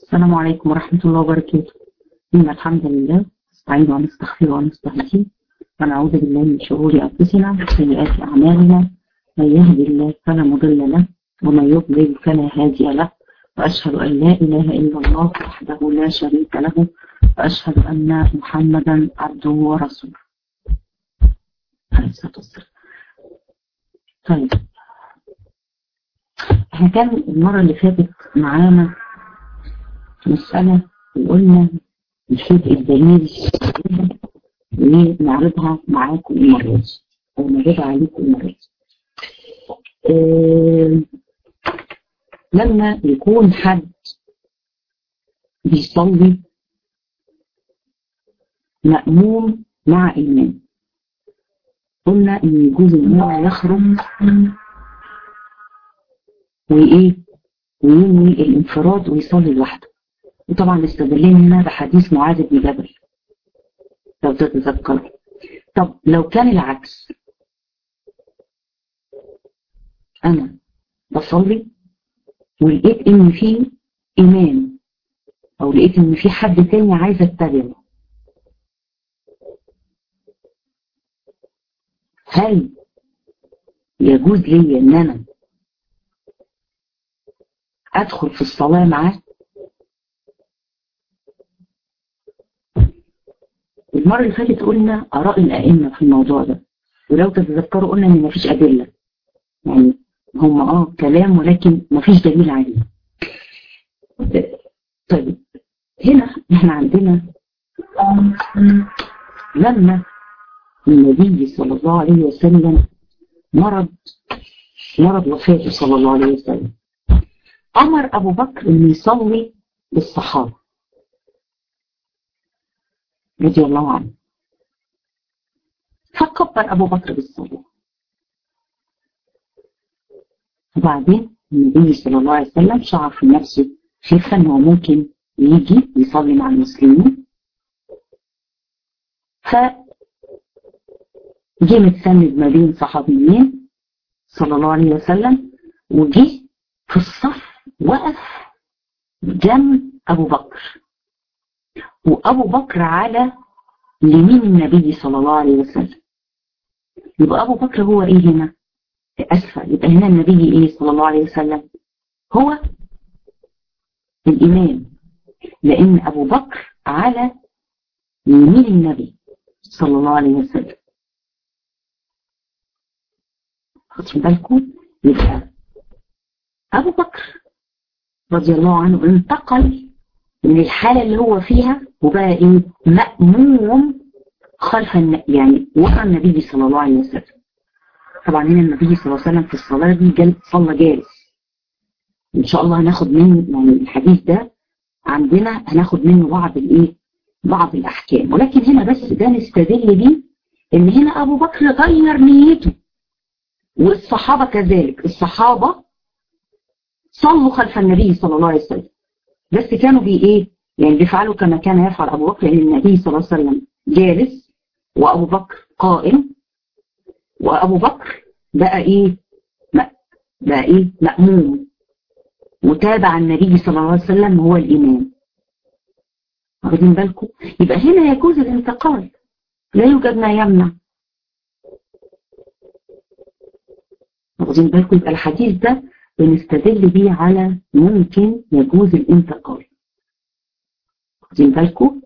السلام عليكم ورحمة الله وبركاته إن الحمد لله نستعين ونستغفر ونستهديه ونعوذ بالله من شرور أنفسنا وسيئات أعمالنا من يهدي الله فلا مضل له ومن يضلل فلا هادي له وأشهد أن لا إله إلا الله وحده لا شريك له وأشهد أن محمدا عبده ورسوله عليه الصلاة والسلام طيب احنا كان المرة اللي فاتت معانا مسألة وقلنا نشوف الدليل ونعرضها معاكم المرة دي أو نعرضها عليكم المرة دي اه لما يكون حد بيصلي مأموم مع إمام قلنا إن يجوز إن هو يخرج وإيه وينوي الانفراد ويصلي لوحده وطبعا استدلنا بحديث معاذ بن جبل لو تتذكر طب لو كان العكس أنا بصلي ولقيت إن في إمام أو لقيت إن في حد تاني عايز أتبعه هل يجوز لي إن أنا أدخل في الصلاة معاه المرة اللي فاتت قلنا آراء الأئمة في الموضوع ده ولو تتذكروا قلنا إن مفيش أدلة يعني هم آه كلام ولكن مفيش دليل عليه طيب هنا احنا عندنا لما النبي صلى الله عليه وسلم مرض مرض وفاته صلى الله عليه وسلم أمر أبو بكر أن يصلي بالصحابة رضي الله عنه فكبر أبو بكر بالصلاة وبعدين النبي صلى الله عليه وسلم شعر في نفسه خيفة أنه ممكن يجي يصلي مع المسلمين ف جه متسند ما بين صحابيين صلى الله عليه وسلم وجه في الصف وقف جنب أبو بكر وأبو بكر على يمين النبي صلى الله عليه وسلم يبقى أبو بكر هو إيه هنا أسفل يبقى هنا النبي إيه صلى الله عليه وسلم هو الإمام لأن أبو بكر على يمين النبي صلى الله عليه وسلم خدوا بالكم يبقى أبو بكر رضي الله عنه انتقل من الحالة اللي هو فيها وبقى إيه مأموم خلف يعني ورا النبي صلى الله عليه وسلم طبعا هنا النبي صلى الله عليه وسلم في الصلاة دي جل صلى جالس إن شاء الله هناخد منه يعني الحديث ده عندنا هناخد منه بعض الإيه بعض الأحكام ولكن هنا بس ده نستدل بيه إن هنا أبو بكر غير نيته والصحابة كذلك الصحابة صلوا خلف النبي صلى الله عليه وسلم بس كانوا بي ايه يعني بيفعلوا كما كان يفعل ابو بكر لان النبي صلى الله عليه وسلم جالس وابو بكر قائم وابو بكر بقى ايه بقى ايه مأموم وتابع النبي صلى الله عليه وسلم هو الامام واخدين بالكم يبقى هنا يجوز الانتقال لا يوجد ما يمنع واخدين بالكم يبقى الحديث ده بنستدل بيه على ممكن يجوز الانتقال واخدين بالكم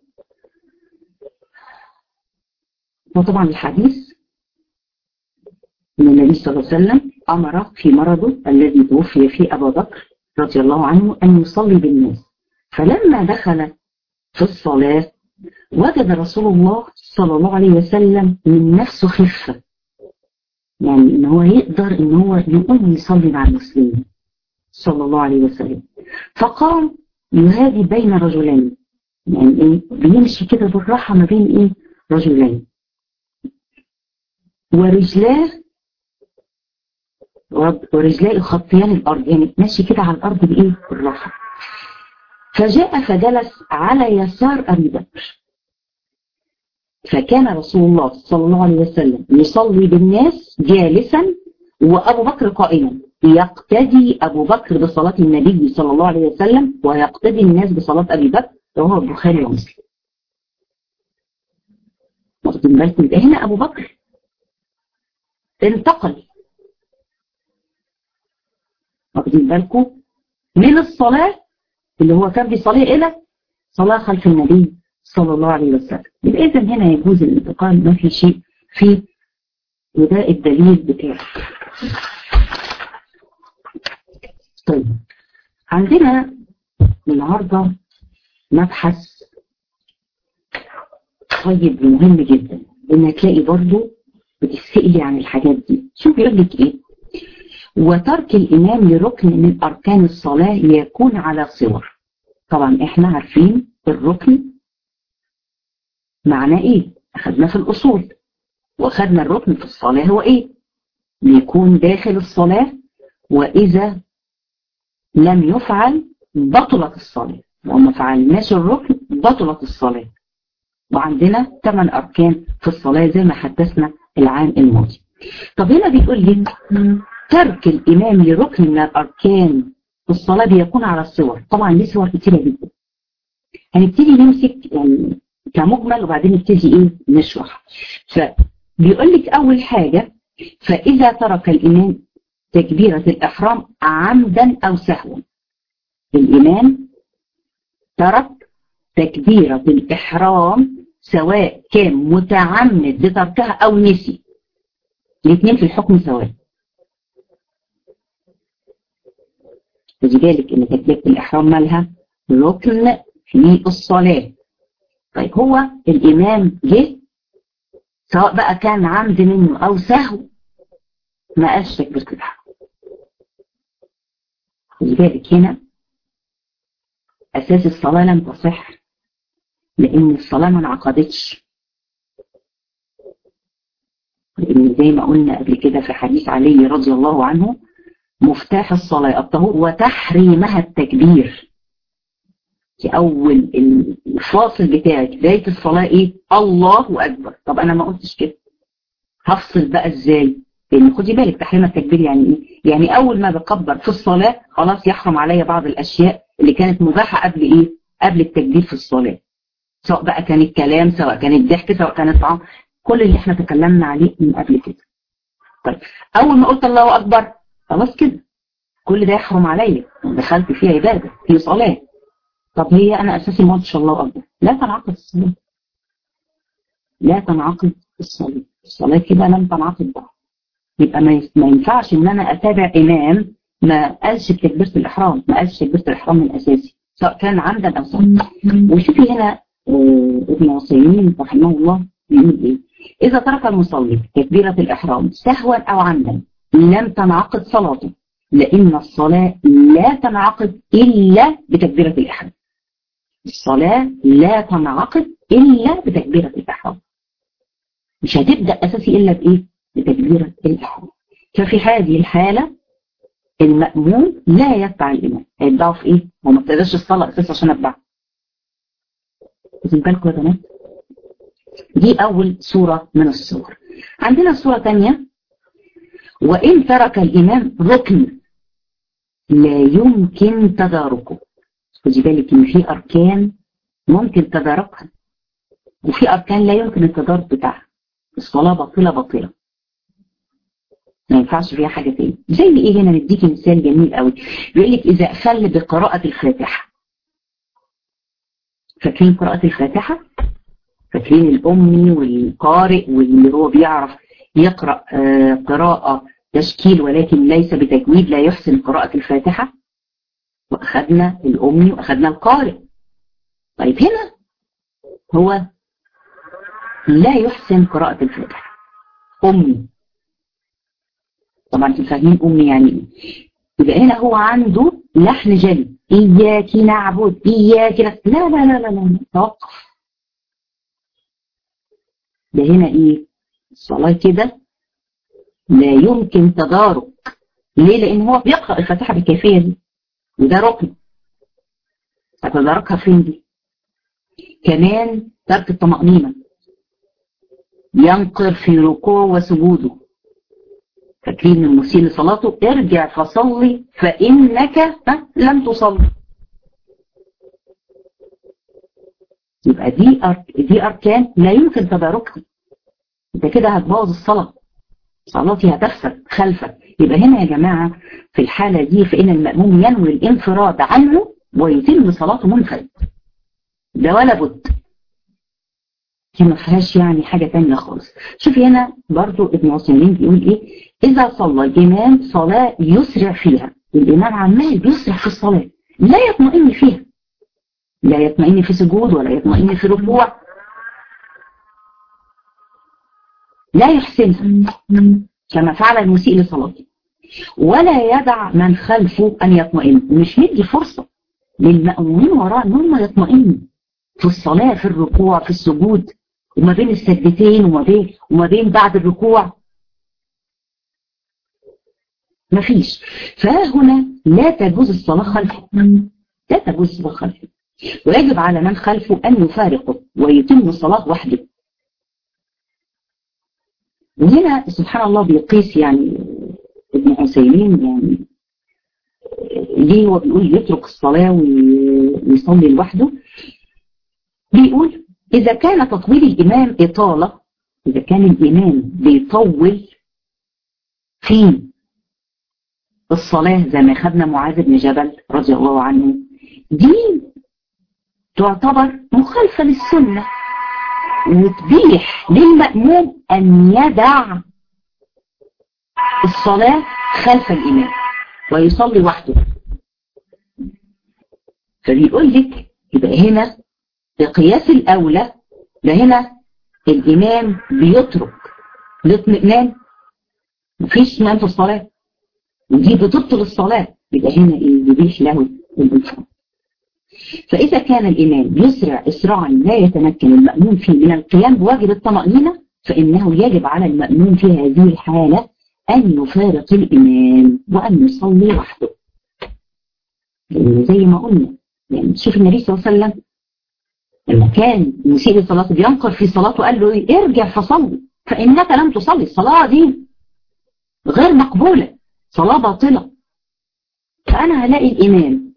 وطبعا الحديث ان النبي صلى الله عليه وسلم امر في مرضه الذي توفي فيه ابا بكر رضي الله عنه ان يصلي بالناس فلما دخل في الصلاه وجد رسول الله صلى الله عليه وسلم من نفسه خفه يعني ان هو يقدر ان هو يقوم يصلي مع المسلمين صلى الله عليه وسلم فقام يهادي بين رجلين يعني ايه بيمشي كده بالراحة ما بين ايه رجلين ورجلاه ورجلاه يخطيان الارض يعني ماشي كده على الارض بايه بالراحة فجاء فجلس على يسار ابي بكر فكان رسول الله صلى الله عليه وسلم يصلي بالناس جالسا وأبو بكر قائما يقتدي أبو بكر بصلاة النبي صلى الله عليه وسلم ويقتدي الناس بصلاة أبي بكر رواه البخاري ومسلم واخدين بالكم يبقى هنا أبو بكر انتقل واخدين بالكم من الصلاة اللي هو كان بيصلي إلى صلاة خلف النبي صلى الله عليه وسلم يبقى إذا هنا يجوز الانتقال ما في شيء فيه وده الدليل بتاعه طيب عندنا النهارده مبحث طيب مهم جدا ان هتلاقي برضه بتسألي عن الحاجات دي شوف يقول لك ايه وترك الامام لركن من اركان الصلاة يكون على صور طبعا احنا عارفين الركن معناه ايه اخذنا في الاصول واخذنا الركن في الصلاة هو ايه بيكون داخل الصلاة واذا لم يفعل بطلت الصلاة لو ما فعلناش الركن بطلت الصلاة وعندنا ثمان أركان في الصلاة زي ما حدثنا العام الماضي طب هنا بيقول لي ترك الإمام لركن من الأركان في الصلاة بيكون على الصور طبعا دي صور كتيرة جدا هنبتدي نمسك يعني كمجمل وبعدين نبتدي ايه نشرح فبيقول لك أول حاجة فإذا ترك الإمام تكبيرة الإحرام عمدا أو سهوا الإمام ترك تكبيرة الإحرام سواء كان متعمد لتركها أو نسي الاثنين في الحكم سواء خدي بالك ان تكبيرة الإحرام مالها ركن في الصلاة طيب هو الإمام جه سواء بقى كان عمد منه أو سهو ما قالش تكبيرة الإحرام خدي بالك هنا أساس الصلاة لم تصح لأن الصلاة ما انعقدتش لأن زي ما قلنا قبل كده في حديث علي رضي الله عنه مفتاح الصلاة الطهور وتحريمها التكبير في أول الفاصل بتاعك بداية الصلاة إيه؟ الله أكبر طب أنا ما قلتش كده هفصل بقى إزاي؟ لأن خدي بالك تحريم التكبير يعني إيه؟ يعني أول ما بكبر في الصلاة خلاص يحرم عليا بعض الأشياء اللي كانت مباحة قبل إيه؟ قبل التكبير في الصلاة سواء بقى كان الكلام سواء كان الضحك سواء كان الطعام كل اللي احنا تكلمنا عليه من قبل كده طيب أول ما قلت الله أكبر خلاص كده كل ده يحرم عليا دخلت فيه عبادة في صلاة طب هي أنا أساسي ما قلتش الله أكبر لا تنعقد الصلاة لا تنعقد الصلاة الصلاة كده لم تنعقد بعض يبقى ما ينفعش ان انا اتابع امام ما قالش بتكبيرة الاحرام ما قالش تكبيرة الاحرام من اساسي سواء كان عمدا او سهوا وشوفي هنا ابن عثيمين رحمه الله بيقول ايه اذا ترك المصلي تكبيرة الاحرام سهوا او عمدا لم تنعقد صلاته لان الصلاة لا تنعقد الا بتكبيرة الاحرام الصلاة لا تنعقد الا بتكبيرة الاحرام مش هتبدأ اساسي الا بايه بتكبيرة الإحرام ففي هذه الحالة المأموم لا يتبع الإمام هيتبعه في إيه؟ هو ما ابتداش الصلاة أساس عشان أتبعه واخدين بالكم يا بنات؟ دي أول صورة من الصور عندنا صورة ثانية وإن ترك الإمام ركن لا يمكن تداركه خدي بالك إن في أركان ممكن تداركها وفي أركان لا يمكن التدارك بتاعها الصلاة باطلة باطلة ما ينفعش فيها حاجة تاني زي ايه هنا نديكي مثال جميل قوي بيقول لك اذا اخل بقراءة الفاتحة فاكرين قراءة الفاتحة فاكرين الامي والقارئ واللي هو بيعرف يقرأ آه قراءة تشكيل ولكن ليس بتجويد لا يحسن قراءة الفاتحة واخدنا الامي واخدنا القارئ طيب هنا هو لا يحسن قراءة الفاتحة امي طبعا انتوا فاهمين امي يعني ايه يبقى هنا هو عنده لحن جلي اياك نعبد اياك لا لا لا لا لا توقف ده هنا ايه الصلاة كده لا يمكن تدارك ليه لان هو بيقرأ الفاتحة بالكيفية دي وده ركن هتداركها فين دي كمان ترك الطمأنينة ينقر في ركوع وسجوده فاكرين المسيء لصلاته ارجع فصلي فإنك لم تصلي يبقى دي أرك... دي أركان لا يمكن تداركها انت كده هتبوظ الصلاة صلاتي هتفسد خلفك يبقى هنا يا جماعة في الحالة دي فإن المأموم ينوي الانفراد عنه ويتم صلاته منفرد ده ولا بد دي ما فيهاش يعني حاجة تانية خالص شوفي هنا برضو ابن عثيمين بيقول ايه اذا صلى الامام صلاة يسرع فيها الامام عمال بيسرع في الصلاة لا يطمئن فيها لا يطمئن في سجود ولا يطمئن في ركوع لا يحسنها كما فعل المسيء لصلاته ولا يدع من خلفه ان يطمئن مش مدي فرصة للمأمومين وراء ان هم يطمئنوا في الصلاة في الركوع في السجود وما بين السجدتين وما بين وما بين بعد الركوع مفيش فهنا لا تجوز الصلاة خلفه لا تجوز الصلاة خلفه ويجب على من خلفه أن يفارقه ويتم الصلاة وحده وهنا سبحان الله بيقيس يعني ابن عثيمين يعني ليه هو بيقول يترك الصلاة ويصلي لوحده بيقول إذا كان تطويل الإمام إطالة إذا كان الإمام بيطول في الصلاة زي ما خدنا معاذ بن جبل رضي الله عنه دي تعتبر مخالفة للسنة وتبيح للمأموم أن يدع الصلاة خلف الإمام ويصلي وحده فبيقول لك يبقى هنا بقياس الأولى ده هنا الإمام بيترك الاطمئنان مفيش اطمئنان في الصلاة ودي بتبطل الصلاة يبقى هنا ايه يبيح له الانفراد فإذا كان الإمام يسرع إسراعا لا يتمكن المأمون فيه من القيام بواجب الطمأنينة فإنه يجب على المأمون في هذه الحالة أن يفارق الإمام وأن يصلي وحده زي ما قلنا يعني شوف النبي صلى الله عليه وسلم لما كان مسيء الصلاة بينقر في صلاته قال له إيه ارجع فصلي فإنك لم تصلي الصلاة دي غير مقبولة صلاة باطلة فأنا هلاقي الإمام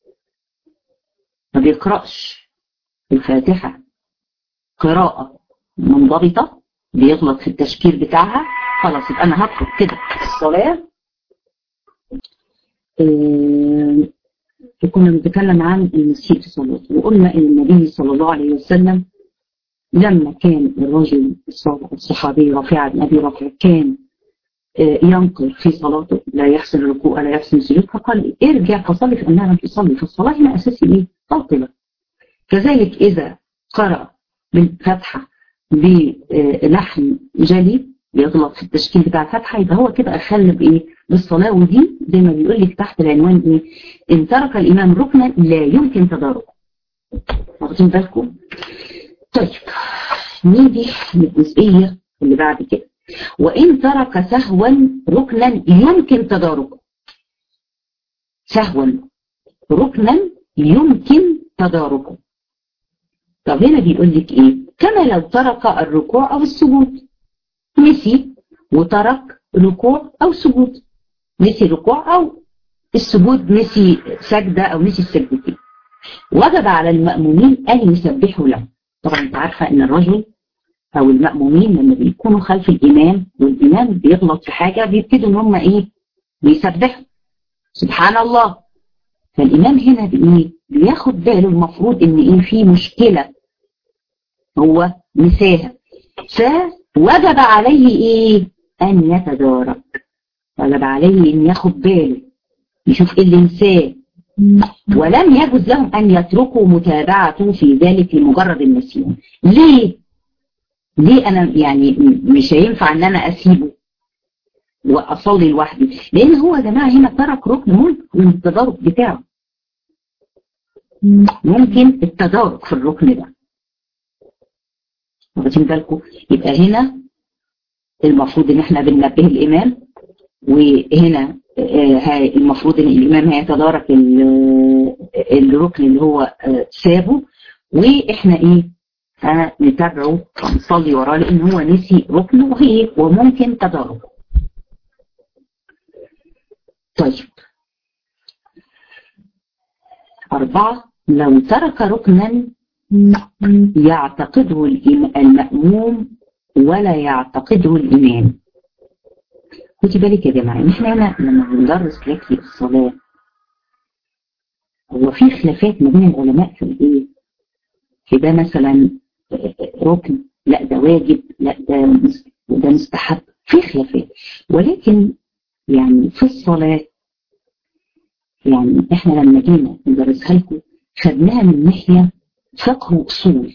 ما بيقرأش الفاتحة قراءة منضبطة بيغلط في التشكيل بتاعها خلاص يبقى أنا هدخل كده في الصلاة إيه كنا بنتكلم عن المسيء في صلاته وقلنا ان النبي صلى الله عليه وسلم لما كان الرجل الصحابي رافع بن ابي رافع كان ينقر في صلاته لا يحسن الركوع لا يحسن السجود فقال ارجع فصلي فانها لم تصلي فالصلاه هنا اساسي ايه؟ باطله كذلك اذا قرأ بالفتحه بلحن جلي بيغلط في التشكيل بتاع الفتحه يبقى هو كده اخل بايه؟ بالصلاه ودي زي ما بيقول لك تحت العنوان ايه؟ ان ترك الامام ركنا لا يمكن تداركه. واخدين بالكم؟ طيب نيجي للجزئيه اللي بعد كده. وإن ترك سهوا ركنا يمكن تداركه سهوا ركنا يمكن تداركه طب هنا بيقول لك ايه كما لو ترك الركوع او السجود نسي وترك ركوع او سجود نسي ركوع او السجود نسي سجدة او نسي السجدتين وجب على المأمومين ان يسبحوا له طبعا انت عارفة ان الرجل او المأمومين لما بيكونوا خلف الامام والامام بيغلط في حاجة بيبتدوا ان هم ايه بيسبحوا سبحان الله فالامام هنا بايه بياخد باله المفروض ان ايه في مشكلة هو نساها فوجب عليه ايه ان يتدارك وجب عليه ان ياخد باله يشوف ايه اللي نساه ولم يجوز لهم ان يتركوا متابعته في ذلك لمجرد النسيان ليه ليه انا يعني مش هينفع ان انا اسيبه واصلي لوحدي لان هو يا جماعه هنا ترك ركن ممكن من التدارك بتاعه ممكن التدارك في الركن ده واخدين بالكم يبقى هنا المفروض ان احنا بننبه الامام وهنا المفروض ان الامام هيتدارك الركن اللي هو سابه واحنا ايه هنتابعه ونصلي وراه لان هو نسي ركنه وهي وممكن تداركه طيب أربعة لو ترك ركنا يعتقده المأموم ولا يعتقده الإمام خدي بالك يا جماعة احنا هنا لما بندرس لك الصلاة هو في خلافات ما بين العلماء في الايه؟ في ده مثلا ركن لا ده واجب لا ده ده مستحب في خلافات ولكن يعني في الصلاة يعني احنا لما جينا ندرسها لكم خدناها من ناحية فقه وأصول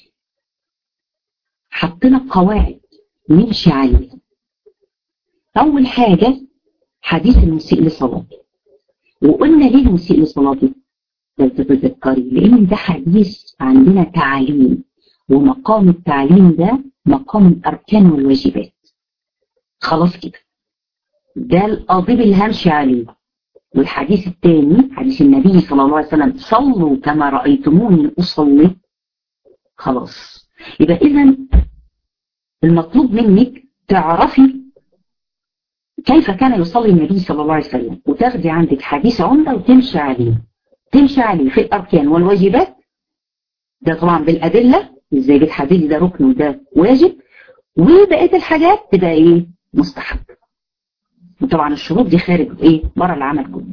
حطينا قواعد نمشي عليها أول حاجة حديث المسيء لصلاته وقلنا ليه المسيء لصلاته لو تتذكري لأن ده حديث عندنا تعاليم ومقام التعليم ده مقام الأركان والواجبات خلاص كده ده القضيب اللي همشي عليه والحديث الثاني حديث النبي صلى الله عليه وسلم صلوا كما رأيتموني أصلي خلاص يبقى إذا المطلوب منك تعرفي كيف كان يصلي النبي صلى الله عليه وسلم وتاخدي عندك حديث عمدة وتمشي عليه تمشي عليه في الأركان والواجبات ده طبعا بالأدلة ازاي بتحددي ده ركن وده واجب وبقية الحاجات تبقى ايه مستحب وطبعا الشروط دي خارج ايه بره العمل كله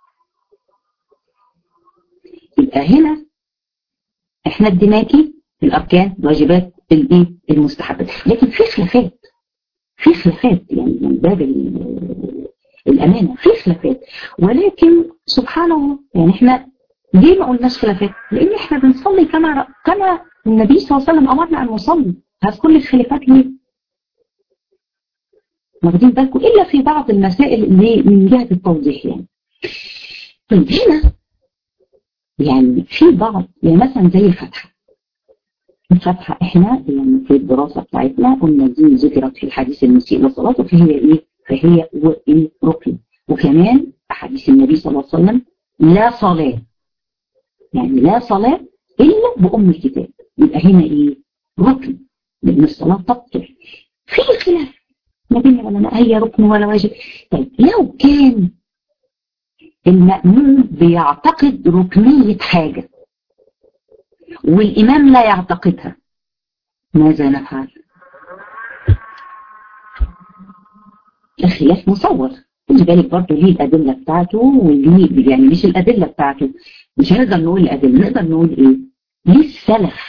يبقى هنا احنا اديناكي الاركان الواجبات الايه المستحبات لكن في خلافات في خلافات يعني من باب الامانه في خلافات ولكن سبحان الله يعني احنا ليه ما قلناش خلافات؟ لان احنا بنصلي كما كما النبي صلى الله عليه وسلم امرنا ان نصلي هذ كل الخلافات ليه؟ واخدين بالكم الا في بعض المسائل اللي من جهه التوضيح يعني. طيب هنا يعني في بعض يعني مثلا زي الفتحه. الفتحه احنا يعني في الدراسه بتاعتنا قلنا دي ذكرت في الحديث المسيء للصلاه فهي ايه؟ فهي ايه؟ ركن وكمان احاديث النبي صلى الله عليه وسلم لا صلاه يعني لا صلاه الا بام الكتاب يبقى هنا ايه؟ ركن لان الصلاه تبطل في خلاف ما بين العلماء هي ركن ولا واجب طيب لو كان المأموم بيعتقد ركنية حاجة والإمام لا يعتقدها ماذا نفعل؟ الخلاف مصور خدي بالك برضه ليه الأدلة بتاعته وليه يعني مش الأدلة بتاعته مش هنقدر نقول الأدلة نقدر نقول إيه؟ ليه السلف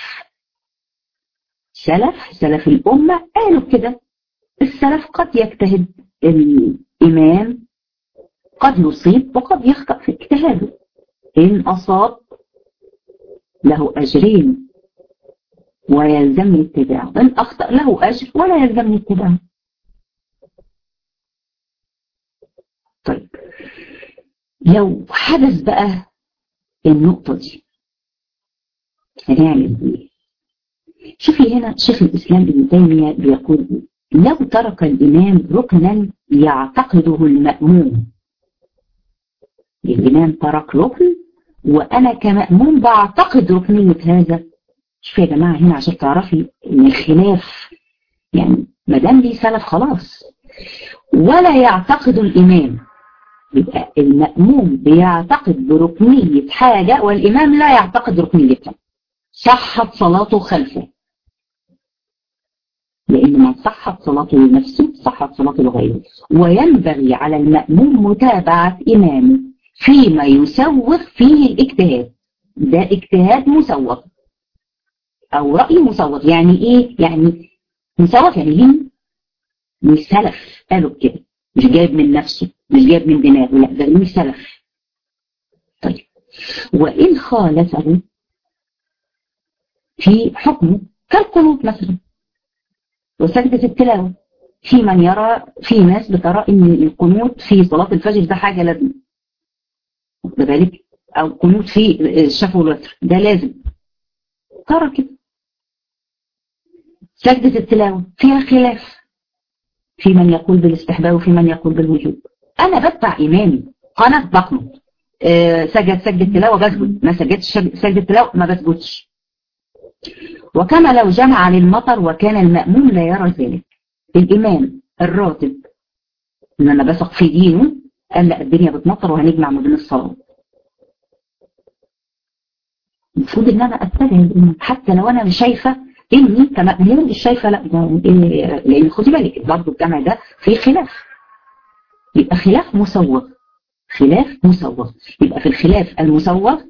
سلف سلف الأمة قالوا كده السلف قد يجتهد الإمام قد يصيب وقد يخطأ في اجتهاده إن أصاب له أجرين ويلزمني اتباعه إن أخطأ له أجر ولا يلزمني اتباعه طيب لو حدث بقى النقطة دي هنعمل ايه؟ شوفي هنا شيخ الإسلام ابن تيمية بيقول لو ترك الإمام ركنا يعتقده المأموم الإمام ترك ركن وأنا كمأموم بعتقد ركنية هذا شوفي يا جماعة هنا عشان تعرفي إن الخلاف يعني ما دام ليه سلف خلاص ولا يعتقد الإمام يبقى المأموم بيعتقد بركنية حاجة والإمام لا يعتقد ركنيتها صحت صلاته خلفه لأن من صحت صلاته لنفسه صحت صلاته لغيره وينبغي على المأموم متابعة إمامه فيما يسوغ فيه الاجتهاد ده اجتهاد مسوغ أو رأي مسوغ يعني إيه؟ يعني مسوغ يعني ليه؟ من السلف قالوا كده مش جايب من نفسه مش جايب من دماغه لا ده من السلف طيب وإن خالفه في حكمه كالقنوت مثلا وسجدة التلاوة في من يرى في ناس بترى ان القنوت في صلاة الفجر ده حاجة لازمة واخد بالك او قنوت في الشفع والوتر ده لازم ترى كده سجدة التلاوة فيها خلاف في من يقول بالاستحباب وفي من يقول بالوجوب انا بتبع امامي قناة بقنط أه سجد سجد التلاوة بسجد ما سجدتش سجد التلاوة ما بسجدش وكما لو جمع للمطر وكان المأموم لا يرى ذلك الإمام الراتب إن أنا بثق في دينه قال لا الدنيا بتمطر وهنجمع ما بين الصلاه المفروض ان انا اتبع حتى لو انا مش شايفه اني كما هي مش شايفه لا لان خدي بالك برضه الجمع ده في خلاف يبقى خلاف مسوغ خلاف مسوغ يبقى في الخلاف المسوغ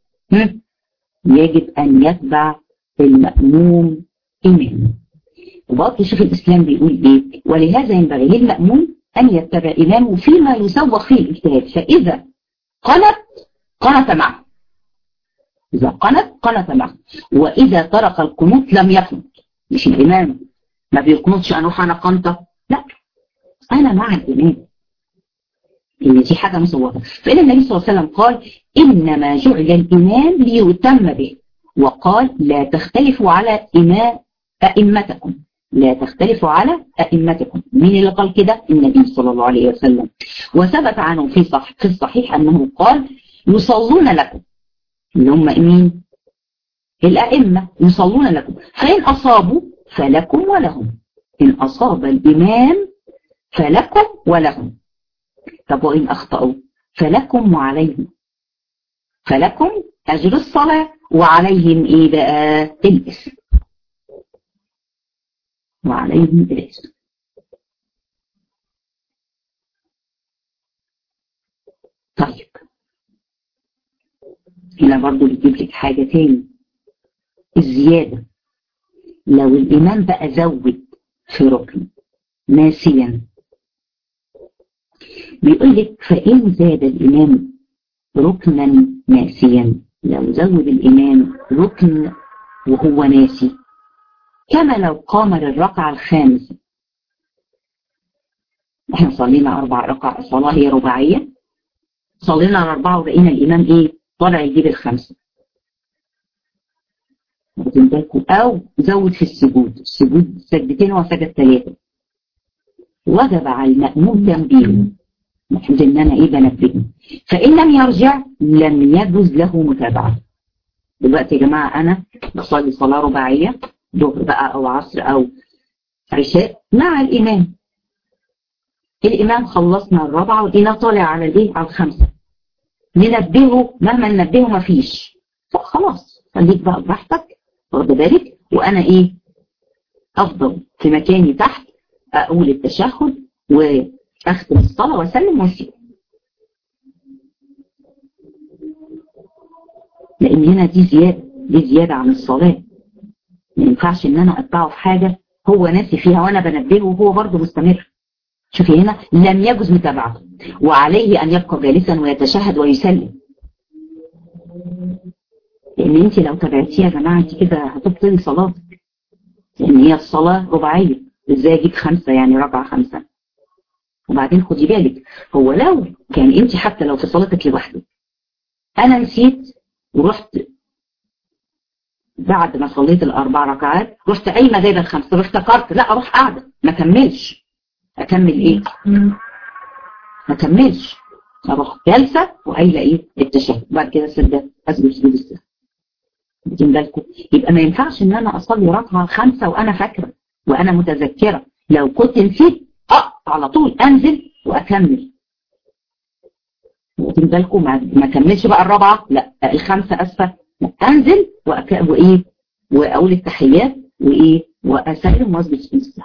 يجب ان يتبع المأموم إمام وبرضه شوف الإسلام بيقول إيه ولهذا ينبغي للمأموم أن يتبع إمامه فيما يسوغ فيه الاجتهاد فإذا قنت قنت معه إذا قنت قنت معه وإذا ترك القنوت لم يقنط مش الإمام ما بيقنطش أنوح أنا قنطة لا أنا مع الإمام إن دي حاجة مسوغة فإن النبي صلى الله عليه وسلم قال إنما جعل الإمام ليتم به وقال لا تختلفوا على إمام أئمتكم لا تختلفوا على أئمتكم مين اللي قال كده النبي صلى الله عليه وسلم وثبت عنه في صح في الصحيح أنه قال يصلون لكم اللي هم مين الأئمة يصلون لكم فإن أصابوا فلكم ولهم إن أصاب الإمام فلكم ولهم طب وإن أخطأوا فلكم وعليهم فلكم أجر الصلاة وعليهم إيه بقى الإثم وعليهم الإثم طيب هنا برضو بيجيب لك حاجة تاني الزيادة لو الإمام بقى زود في ركن ناسيا بيقول لك فإن زاد الإمام ركنا ناسيا لو زود الإمام ركن وهو ناسي كما لو قام للركعة الخامسة احنا صلينا أربع ركع صلاة هي رباعية صلينا الأربعة وبقينا الإمام إيه طالع يجيب الخمسة واخدين بالكم أو زود في السجود السجود سجدتين وسجد ثلاثة وجب على المأموم تنبيهه المفروض ان انا ايه بنبهه فان لم يرجع لم يجوز له متابعه دلوقتي يا جماعه انا بصلي صلاه رباعيه ظهر بقى او عصر او عشاء مع الامام الامام خلصنا الرابعه ولقينا طالع على الايه على الخمسه ننبهه مهما ننبهه ما فيش خلاص خليك بقى براحتك واخد بالك وانا ايه افضل في مكاني تحت اقول التشهد و أختم الصلاة وأسلم وأسيب لأن هنا دي زيادة دي زيادة عن الصلاة ما ينفعش إن أنا أتبعه في حاجة هو ناسي فيها وأنا بنبهه وهو برضه مستمر شوفي هنا لم يجوز متابعته وعليه أن يبقى جالسا ويتشهد ويسلم لأن أنت لو تابعتيه يا جماعة أنت كده هتبطلي صلاتك لأن هي الصلاة رباعية إزاي أجيب خمسة يعني ركعة خمسة وبعدين خدي بالك هو لو كان انت حتى لو في صلاتك لوحدك انا نسيت ورحت بعد ما صليت الاربع ركعات رحت قايمه جايبه الخمسه وافتكرت لا اروح قاعده ما اكملش اكمل ايه؟ ما اكملش اروح جالسه وقايله ايه؟ التشهد وبعد كده سجدت اسجد سجود السهو واخدين بالكم يبقى ما ينفعش ان انا اصلي ركعه خمسه وانا فاكره وانا متذكره لو كنت نسيت اه على طول انزل واكمل واخدين بالكم ما كملش بقى الرابعه لا الخامسه اسفه انزل وأك... وايه واقول التحيات وايه واسلم واسجد سجود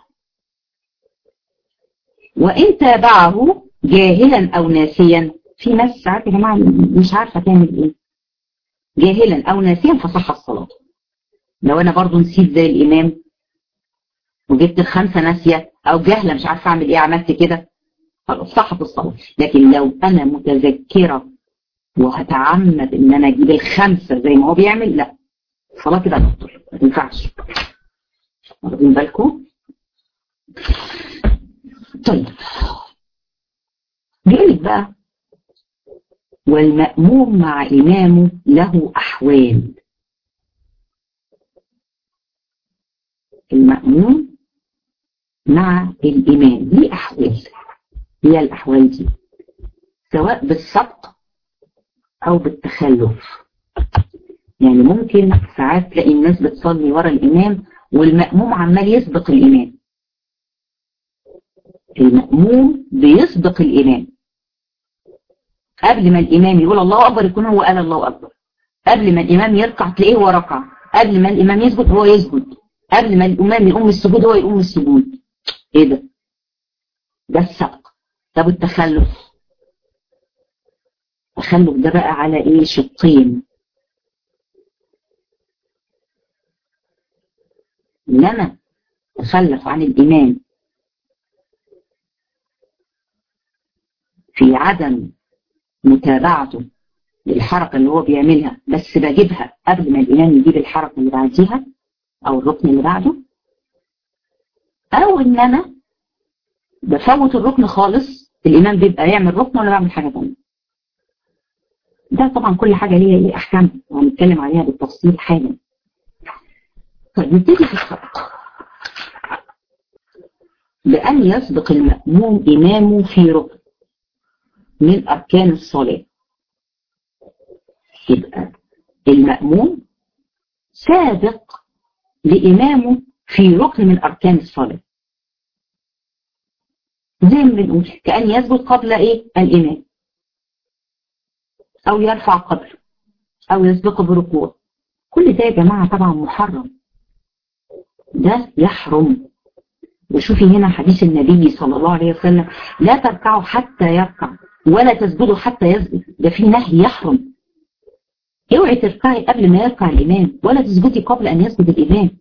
وان تابعه جاهلا او ناسيا في ناس ساعات يا جماعه مش عارفه تعمل ايه جاهلا او ناسيا فصح الصلاه لو انا برضو نسيت زي الامام وجبت الخمسه ناسيه او جهله مش عارفه اعمل ايه عملت كده خلاص صحت الصلاه لكن لو انا متذكره وهتعمد ان انا اجيب الخمسه زي ما هو بيعمل لا الصلاه كده هتبطل ما تنفعش واخدين بالكم طيب بيقول لك بقى والمأموم مع إمامه له أحوال المأموم مع الإمام ليه أحوال هي الأحوال دي سواء بالسبق أو بالتخلف يعني ممكن ساعات تلاقي الناس بتصلي ورا الإمام والمأموم عمال يسبق الإمام المأموم بيسبق الإمام قبل ما الإمام يقول الله أكبر يكون هو قال الله أكبر قبل ما الإمام يركع تلاقيه هو ركع قبل ما الإمام يسجد هو يسجد قبل ما الإمام يقوم السجود هو يقوم السجود إيه ده؟ ده السبق طب التخلف التخلف ده بقى على إيه شقين إنما تخلف عن الإمام في عدم متابعته للحركة اللي هو بيعملها بس بجيبها قبل ما الإمام يجيب الحركة اللي بعديها أو الركن اللي بعده أو إن أنا بفوت الركن خالص الإمام بيبقى يعمل ركن ولا بعمل حاجة تانية ده طبعا كل حاجة ليها ليه أحكام وهنتكلم عليها بالتفصيل حالا طيب نبتدي في السبق بأن يسبق المأموم إمامه في ركن من أركان الصلاة يبقى المأموم سابق لإمامه في ركن من أركان الصلاة زي ما بنقول كأن يسجد قبل إيه الإمام أو يرفع قبله أو يسبق بركوع كل ده يا جماعة طبعا محرم ده يحرم وشوفي هنا حديث النبي صلى الله عليه وسلم لا تركعوا حتى يركع ولا تسجدوا حتى يسجد ده في نهي يحرم اوعي تركعي قبل ما يركع الإمام ولا تسجدي قبل أن يسجد الإمام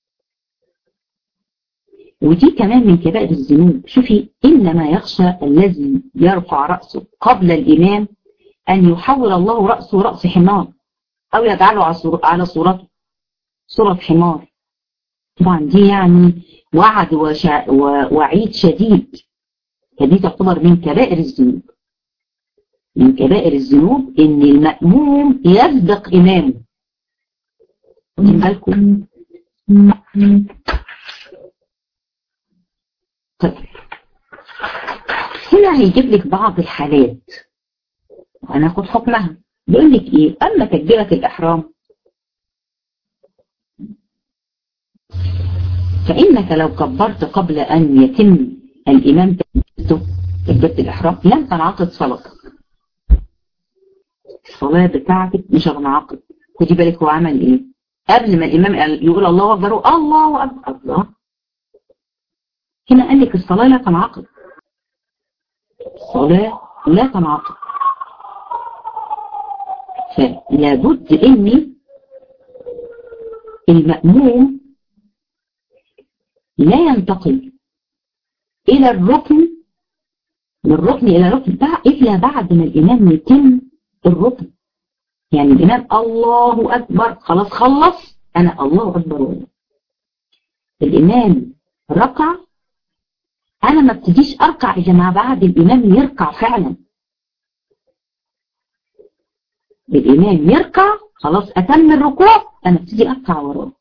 ودي كمان من كبائر الذنوب شوفي إنما يخشى الذي يرفع رأسه قبل الإمام أن يحول الله رأسه رأس حمار أو يجعله على صورته صورة حمار طبعا دي يعني وعد وشا ووعيد شديد فدي تعتبر من كبائر الذنوب من كبائر الذنوب ان المأموم يسبق امامه واخدين بالكم طيب هنا هيجيب لك بعض الحالات وهناخد حكمها بيقول لك ايه اما تكبيرة الاحرام فانك لو كبرت قبل ان يتم الامام تكبيرته تكبيرة الاحرام لم تنعقد صلاتك الصلاة بتاعتك مش هتنعقد خدي بالك هو عمل ايه قبل ما الامام يقول الله اكبر الله اكبر الله هنا قال لك الصلاة لا تنعقد الصلاة لا تنعقد فلا بد ان المأموم لا ينتقل الى الركن من ركن الى ركن الا بعد ما الامام يتم الركن يعني الإمام الله أكبر خلاص خلص أنا الله أكبر ولا الإمام ركع أنا ما ابتديش أركع يا جماعة بعد الإمام يركع فعلا الإمام يركع خلاص أتم الركوع أنا ابتدي أركع وراه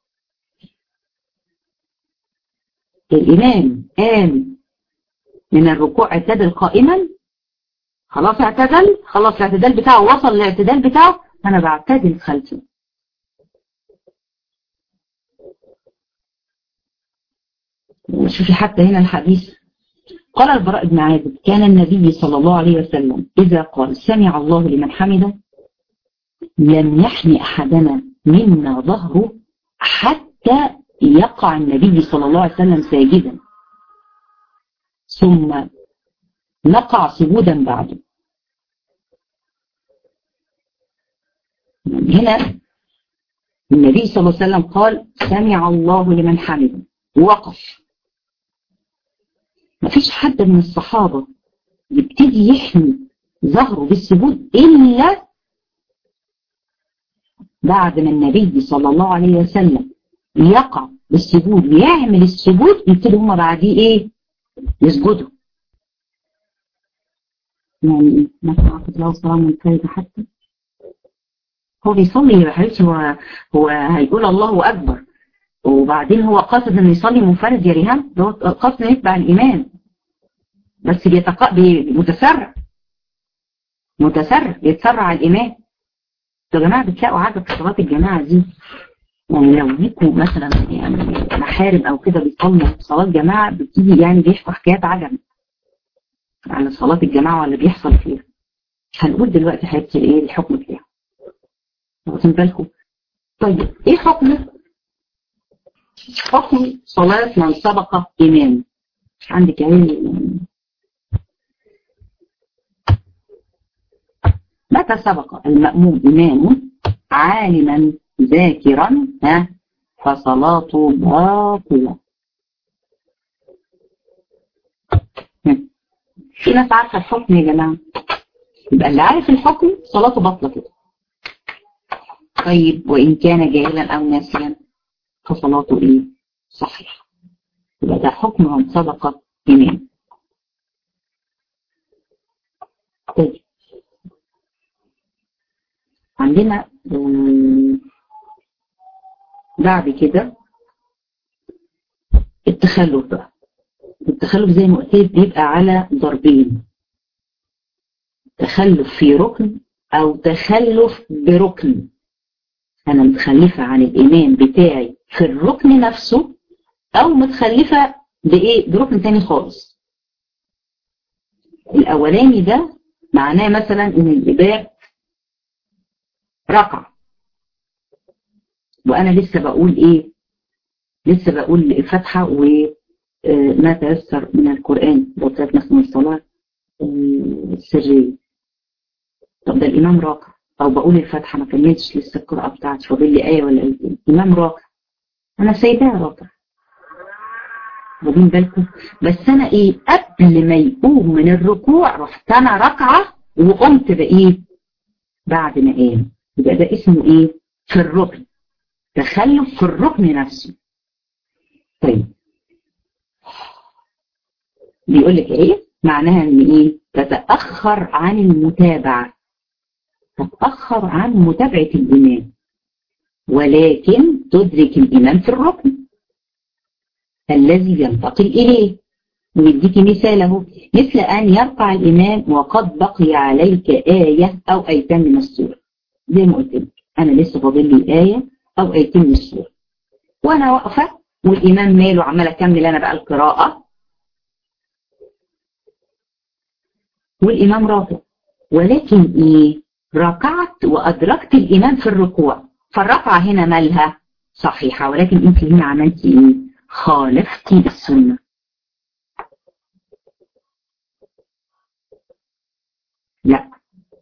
الإمام قام من الركوع اعتدل قائما خلاص اعتدل خلاص الاعتدال بتاعه وصل للاعتدال بتاعه انا بعتدل خلفه شوفي حتى هنا الحديث قال البراء بن عازب كان النبي صلى الله عليه وسلم إذا قال سمع الله لمن حمده لم يحمي أحدنا منا ظهره حتى يقع النبي صلى الله عليه وسلم ساجدا ثم نقع سجودا بعده هنا النبي صلى الله عليه وسلم قال سمع الله لمن حمده وقف ما فيش حد من الصحابة يبتدي يحمي ظهره بالسجود إلا بعد ما النبي صلى الله عليه وسلم يقع بالسجود ويعمل السجود يبتدي هما بعديه ايه يسجدوا يعني ما تعرف الله صلاة منفردة حتى هو بيصلي يا حبيبتي هو هو هيقول الله أكبر وبعدين هو قاصد انه يصلي منفرد يا ريهام هو قاصد يتبع الإمام بس بيتق... بي... متسرع متسرع بيتسرع على الإمام يا جماعة بتلاقوا عادة في صلاة الجماعة دي يعني لو ليكوا مثلا يعني محارم أو كده بيصلوا صلاة جماعة بتيجي يعني بيحكوا حكايات عجب على صلاة الجماعة واللي بيحصل فيها هنقول دلوقتي حبيبتي ايه الحكم بتاعه واخدين بالكم طيب ايه حكم حكم صلاة من سبق إمام عندك يعني متى سبق المأموم إمامه عالما ذاكرا ها فصلاته باطلة في ناس عارفة الحكم يا جماعة يبقى اللي عارف الحكم صلاته باطلة كده طيب وإن كان جاهلا أو ناسيا فصلاته إيه صحيح يبقى ده حكم من سبق إمام طيب عندنا بعد كده التخلف بقى التخلف زي ما قلت لك بيبقى على ضربين تخلف في ركن او تخلف بركن انا متخلفة عن الامام بتاعي في الركن نفسه او متخلفة بايه بركن تاني خالص الاولاني ده معناه مثلا ان الامام ركع وانا لسه بقول ايه لسه بقول الفاتحة وما تيسر من القرآن لو طلعت مثلا الصلاة السرية طب ده الإمام راكع أو بقول الفاتحة ما كملتش لسه القراءة بتاعتي فاضل لي آية ولا آيتين الإمام راكع أنا سايباه راكع واخدين بالكم بس أنا إيه قبل ما يقوم من الركوع رحت أنا راكعة وقمت بإيه بعد ما قام يبقى ده اسمه إيه في الركن تخلف في الركن نفسه طيب بيقول لك ايه معناها ان ايه تتأخر عن المتابعة تتأخر عن متابعة الإمام ولكن تدرك الإمام في الركن الذي ينتقل إليه ويديك مثاله مثل أن يرفع الإمام وقد بقي عليك آية أو أيتين من السورة زي ما قلت لك أنا لسه فاضل لي آية أو آيتين من السورة وأنا واقفة والإمام ماله عمال أكمل أنا بقى القراءة والإمام راكع ولكن إيه ركعت وأدركت الإمام في الركوع فالركعة هنا مالها صحيحة ولكن أنت هنا عملتي إيه خالفتي السنة لا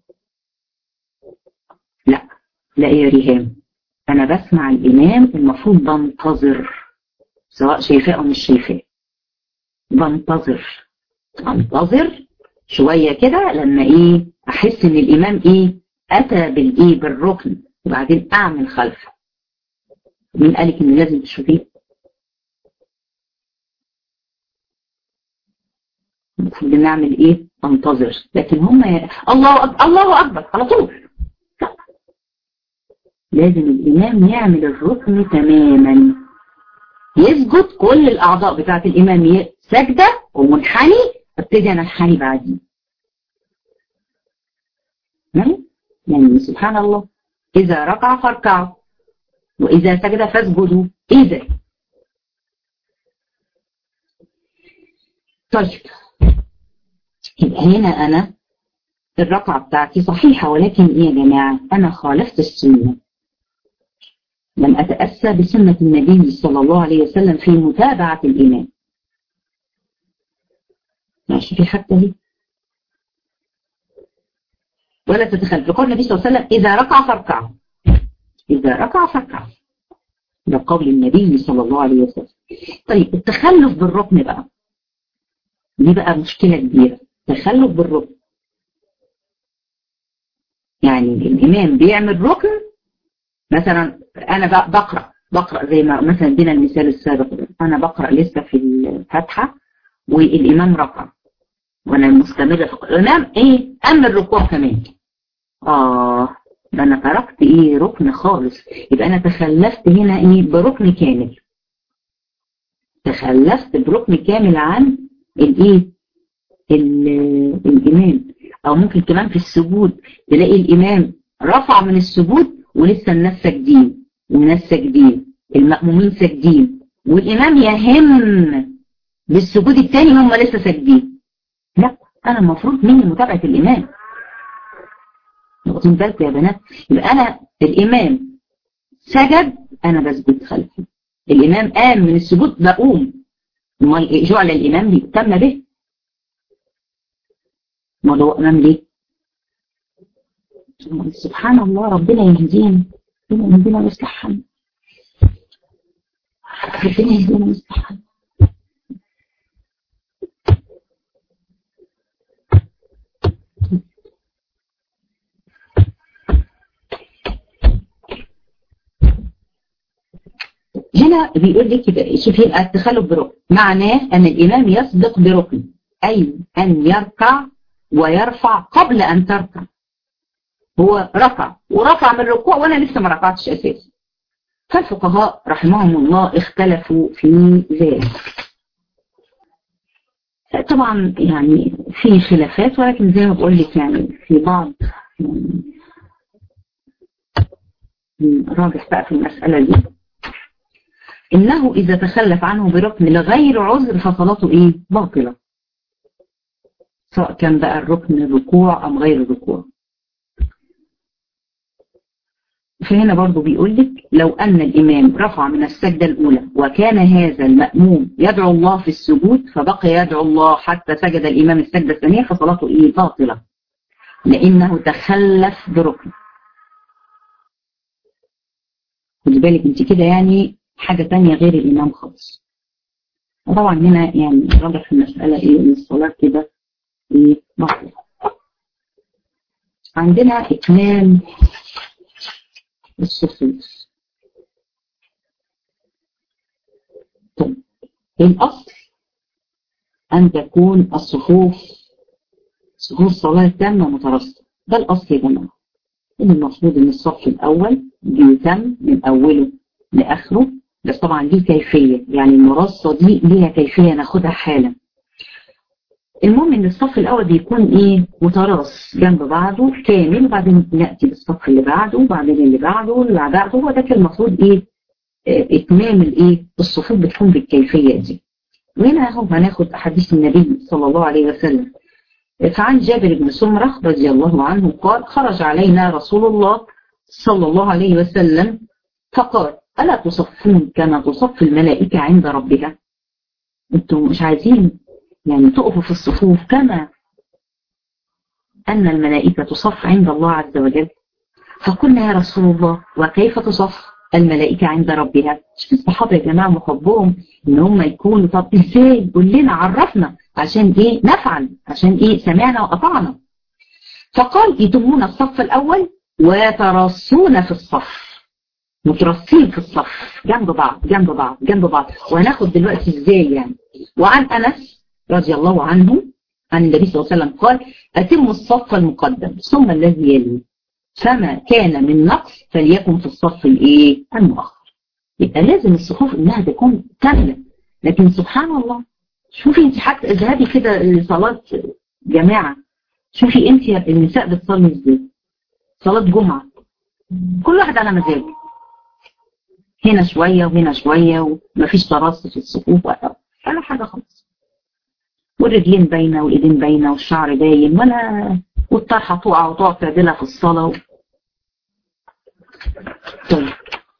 لا لا يا ريهام أنا بسمع الإمام المفروض بنتظر سواء شايفاه أو مش شايفاه بنتظر بنتظر شوية كده لما إيه أحس إن الإمام إيه أتى بالإيه بالركن وبعدين أعمل خلفه مين قالك إن لازم تشوفيه المفروض نعمل إيه أنتظر لكن هم ي... الله أكبر الله أكبر على طول لا. لازم الإمام يعمل الركن تماما يسجد كل الأعضاء بتاعت الإمام سجدة ومنحني ابتدي أنا انحني بعدين يعني سبحان الله إذا ركع فاركعوا وإذا سجد فاسجدوا إيه ده طيب يبقى هنا أنا الركعة بتاعتي صحيحة ولكن إيه يا جماعة أنا خالفت السنة لم أتأسى بسنة النبي صلى الله عليه وسلم في متابعة الإمام ماشي في حتى هي ولا تتخلف لقول النبي صلى الله عليه وسلم إذا ركع فاركعوا إذا ركع فاركعوا ده قول النبي صلى الله عليه وسلم طيب التخلف بالركن بقى دي بقى مشكلة كبيرة تخلف بالركن يعني الإمام بيعمل ركن مثلا أنا بقرأ بقرأ زي ما مثلا ادينا المثال السابق أنا بقرأ لسه في الفاتحة والإمام ركع وأنا مستمرة في الإمام إيه أما الركوع كمان آه ده أنا تركت إيه ركن خالص يبقى أنا تخلفت هنا إيه بركن كامل تخلفت بركن كامل عن الإيه الإمام أو ممكن كمان في السجود تلاقي الإمام رفع من السجود ولسه الناس ساجدين والناس ساجدين المأمومين ساجدين والإمام يهم بالسجود الثاني هم لسه ساجدين لا أنا المفروض مني متابعة الإمام واخدين بالكم يا بنات يبقى انا الامام سجد انا بسجد خلفه الامام قام من السجود بقوم امال جعل الامام ليؤتم به امال هو امام ليه سبحان الله ربنا يهدينا ربنا يهدينا ويصلح حالنا ربنا يهدينا ويصلح حالنا هنا بيقول لك كده شوف يبقى التخلف بركن معناه ان الامام يسبق بركن اي ان يركع ويرفع قبل ان تركع هو رفع ورفع من الركوع وانا لسه ما رفعتش اساسا فالفقهاء رحمهم الله اختلفوا في ذلك طبعا يعني في خلافات ولكن زي ما بقول لك يعني في بعض يعني راجح بقى في المسألة دي إنه إذا تخلف عنه بركن لغير عذر فصلاته إيه باطلة سواء كان بقى الركن ركوع أم غير الركوع فهنا برضو بيقول لك لو أن الإمام رفع من السجدة الأولى وكان هذا المأموم يدعو الله في السجود فبقي يدعو الله حتى سجد الإمام السجدة الثانية فصلاته إيه باطلة لأنه تخلف بركن خدي بالك انت كده يعني حاجة تانية غير الإمام خالص طبعا هنا يعني راجع في المسألة إيه إن الصلاة كده إيه باطلة عندنا إتمام الصفوف طيب الأصل أن تكون الصفوف صفوف صلاة تامة مترصدة ده الأصل يا جماعة إن المفروض إن الصف الأول بيتم من أوله لآخره بس طبعا دي كيفية يعني المرصة دي ليها كيفية ناخدها حالا المهم ان الصف الاول بيكون ايه متراص جنب بعضه كامل وبعدين ناتي بالصف اللي بعده وبعدين اللي بعده واللي بعده هو ده كان المفروض ايه اه اتمام الايه الصفوف بتكون بالكيفيه دي وهنا اهو هناخد احاديث النبي صلى الله عليه وسلم فعن جابر بن سمره رضي الله عنه قال خرج علينا رسول الله صلى الله عليه وسلم فقال الا تصفون كما تصف الملائكه عند ربها انتم مش عايزين يعني تقفوا في الصفوف كما أن الملائكة تصف عند الله عز وجل فقلنا يا رسول الله وكيف تصف الملائكة عند ربها شوف الصحابة يا جماعة محبهم ان هم يكونوا طب ازاي قول لنا عرفنا عشان ايه نفعل عشان ايه سمعنا وأطعنا فقال يتمون الصف الأول ويترصون في الصف مترصين في الصف جنب بعض جنب بعض جنب بعض وهناخد دلوقتي ازاي يعني وعن أنس رضي الله عنه عن النبي صلى الله عليه وسلم قال أتم الصف المقدم ثم الذي يلي فما كان من نقص فليكن في الصف الايه المؤخر يبقى لازم الصفوف انها تكون كامله لكن سبحان الله شوفي انت حتى اذهبي كده لصلاه جماعه شوفي انت النساء بتصلي ازاي صلاه جمعه كل واحد على مزاجه هنا شويه وهنا شويه ومفيش تراص في الصفوف ولا حاجه خالص والرجلين باينة والإيدين باينة والشعر باين ولا والطرحة تقع وتقعد تعدلها في الصلاة طيب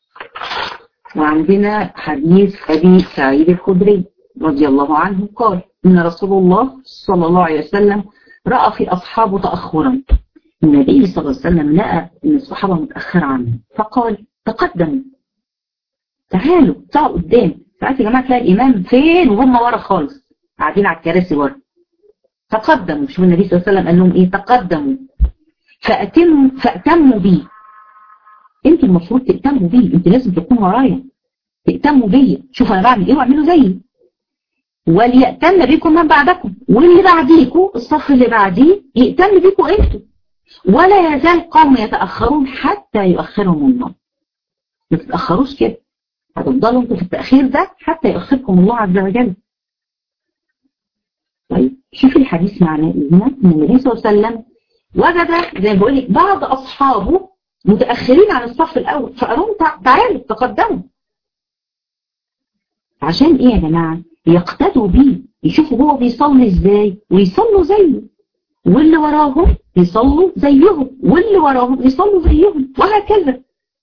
وعندنا حديث أبي سعيد الخدري رضي الله عنه قال إن رسول الله صلى الله عليه وسلم رأى في أصحابه تأخرا النبي صلى الله عليه وسلم لقى إن الصحابة متأخرة عنه فقال تقدموا تعالوا تعالوا قدام ساعات يا جماعة تلاقي الإمام فين وهم ورا خالص قاعدين على الكراسي ورا تقدموا شوف النبي صلى الله عليه وسلم قال لهم ايه تقدموا فأتموا فأتموا بي انتوا المفروض تأتموا بي انتوا لازم تكونوا ورايا تأتموا بي شوفوا انا بعمل ايه واعملوا زيي وليأتم بكم من بعدكم واللي بعديكم الصف اللي بعديه يأتم بكم انتوا ولا يزال قوم يتأخرون حتى يؤخرهم الله ما تتأخروش كده هتفضلوا انتوا في التأخير ده حتى يؤخركم الله عز وجل طيب شوف الحديث معناه ايه هنا ان النبي صلى الله عليه وسلم وجد زي ما بقول لك بعض اصحابه متاخرين عن الصف الاول فقالوا تعالوا تقدموا عشان ايه يا جماعه يقتدوا بيه يشوفوا هو بيصلي ازاي ويصلوا زيه واللي وراهم يصلوا زيهم واللي وراهم يصلوا زيهم وهكذا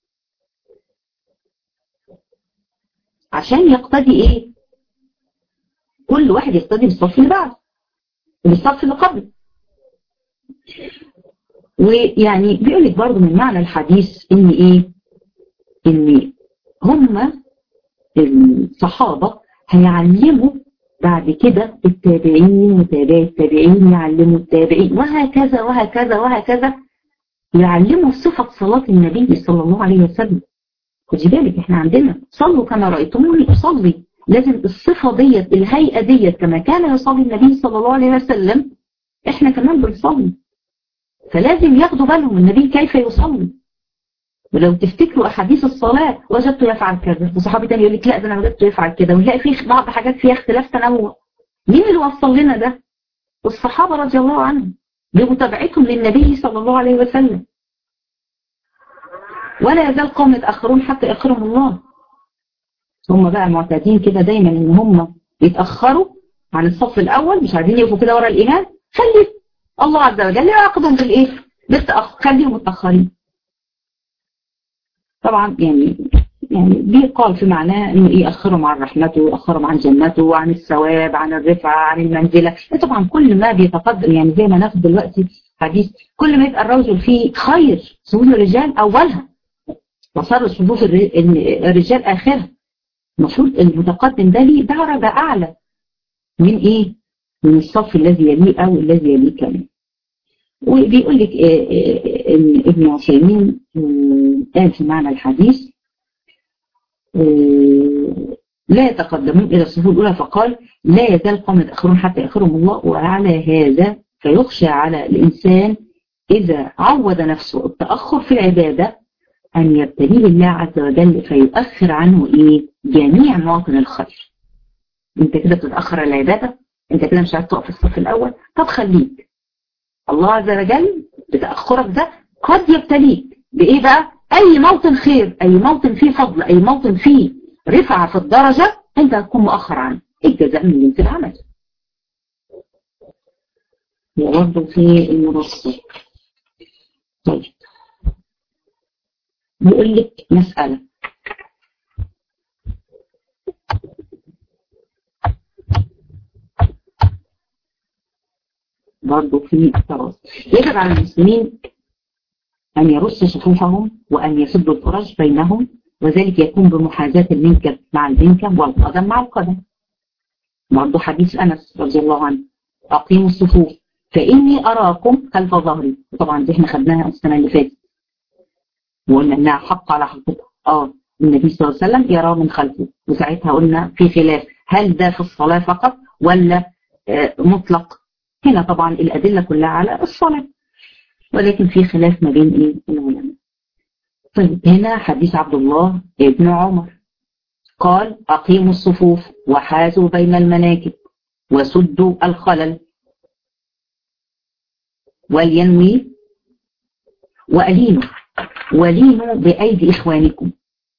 عشان يقتدي ايه كل واحد يقتدي بالصف اللي بعده بالصف اللي قبله ويعني بيقول لك برضه من معنى الحديث ان ايه ان هم الصحابة هيعلموا بعد كده التابعين وتابعي التابعين يعلموا التابعين وهكذا وهكذا وهكذا يعلموا صفة صلاة النبي صلى الله عليه وسلم خدي بالك احنا عندنا صلوا كما رأيتموني أصلي لازم الصفة ديت الهيئة ديت كما كان يصلي النبي صلى الله عليه وسلم احنا كمان بنصلي فلازم ياخدوا بالهم النبي كيف يصلي ولو تفتكروا احاديث الصلاة وجدته يفعل كذا وصحابي تاني يقول لك لا ده انا وجدته يفعل كده ونلاقي فيه بعض حاجات فيها اختلاف تنوع مين اللي وصل لنا ده الصحابة رضي الله عنهم بمتابعتهم للنبي صلى الله عليه وسلم ولا يزال قوم يتأخرون حتى يأخرهم الله هم بقى معتادين كده دايما ان هم يتأخروا عن الصف الاول مش عايزين يقفوا كده ورا الامام خلي الله عز وجل يعاقبهم بالايه بالتأخر خليهم متأخرين طبعا يعني يعني بيقال في معناه انه ايه اخرهم عن رحمته اخرهم عن جنته عن الثواب عن الرفعه عن المنزله طبعا كل ما بيتقدم يعني زي ما ناخد دلوقتي حديث كل ما يبقى الرجل فيه خير صفوف الرجال اولها وصار صفوف الرجال اخرها المفروض المتقدم ده ليه درجه اعلى من ايه من الصف الذي يليه او الذي يليه كمان وبيقول لك ان ابن عثيمين قال في معنى الحديث لا يتقدمون الى الصفوف الاولى فقال لا يزال قوم يتاخرون حتى ياخرهم الله وعلى هذا فيخشى على الانسان اذا عود نفسه التاخر في العباده ان يبتليه الله عز وجل فيؤخر عنه ايه جميع مواطن الخير انت كده بتتاخر العباده انت كده مش عايز تقف في الصف الاول طب خليك الله عز وجل بتأخرك ده قد يبتليك بإيه بقى أي موطن خير أي موطن فيه فضل أي موطن فيه رفعة في الدرجة أنت هتكون مؤخر عنه الجزاء من جنس العمل وبرضه في المرصد طيب بيقول لك مسألة برضه في التراص يجب على المسلمين أن يرصوا صفوفهم وأن يسدوا الفرج بينهم وذلك يكون بمحاذاة المنكب مع المنكب والقدم مع القدم برضه حديث أنس رضي الله عنه أقيموا الصفوف فإني أراكم خلف ظهري طبعا دي احنا خدناها السنة اللي فاتت وقلنا إنها حق على حقيقتها اه النبي صلى الله عليه وسلم يراه من خلفه وساعتها قلنا في خلاف هل ده في الصلاة فقط ولا آه مطلق هنا طبعا الأدلة كلها على الصلاة ولكن في خلاف ما بين ايه العلماء طيب هنا حديث عبد الله ابن عمر قال أقيموا الصفوف وحازوا بين المناكب وسدوا الخلل ولينوي وألينوا ولينوا بأيدي إخوانكم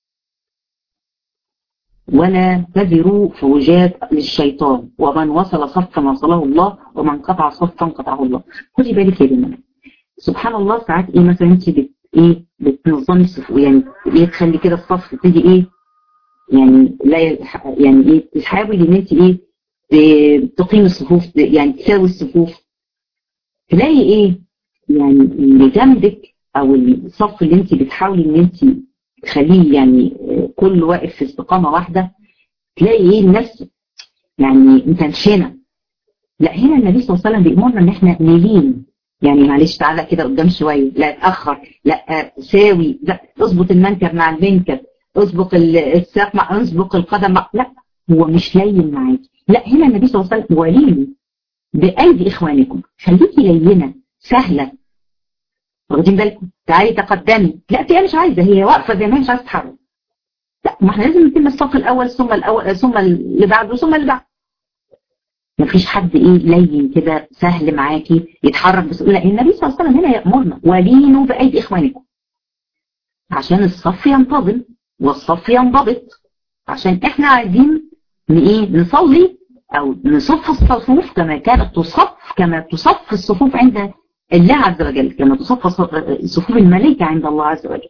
ولا تذروا فوجات للشيطان ومن وصل صفا وصله الله ومن قطع صفا قطعه الله خدي بالك يا بنات سبحان الله ساعات ايه مثلا انت بت ايه بتنظمي الصفوف يعني ايه تخلي كده الصف تيجي ايه يعني لا يعني ايه تحاولي ان انت ايه تقيم الصفوف يعني تساوي الصفوف تلاقي ايه يعني اللي جنبك او الصف اللي انت بتحاولي ان انت تخليه يعني كل واقف في استقامة واحدة تلاقي ايه الناس يعني متنشنة لا هنا النبي صلى الله عليه وسلم بيأمرنا ان احنا نلين يعني معلش تعالى كده قدام شوية لا اتأخر لا ساوي لا اظبط المنكب مع المنكب اظبط الساق مع اظبط القدم مع لا هو مش لين معاك لا هنا النبي صلى الله عليه وسلم ولين بأيدي إخوانكم خليكي لينة سهلة واخدين بالكم تعالي تقدمي لا هي مش عايزة هي واقفة زي ما هي مش عايزة تتحرك لا ما احنا لازم نتم الصف الأول ثم الأول ثم اللي بعده ثم اللي بعده مفيش حد ايه لين كده سهل معاكي يتحرك بس لا النبي صلى الله عليه وسلم هنا يأمرنا ولينوا بأيدي إخوانكم عشان الصف ينتظم والصف ينضبط عشان احنا عايزين ايه نصلي او نصف الصفوف كما كانت تصف كما تصف الصفوف عند الله عز وجل كما تصفى صفوف الملائكة عند الله عز وجل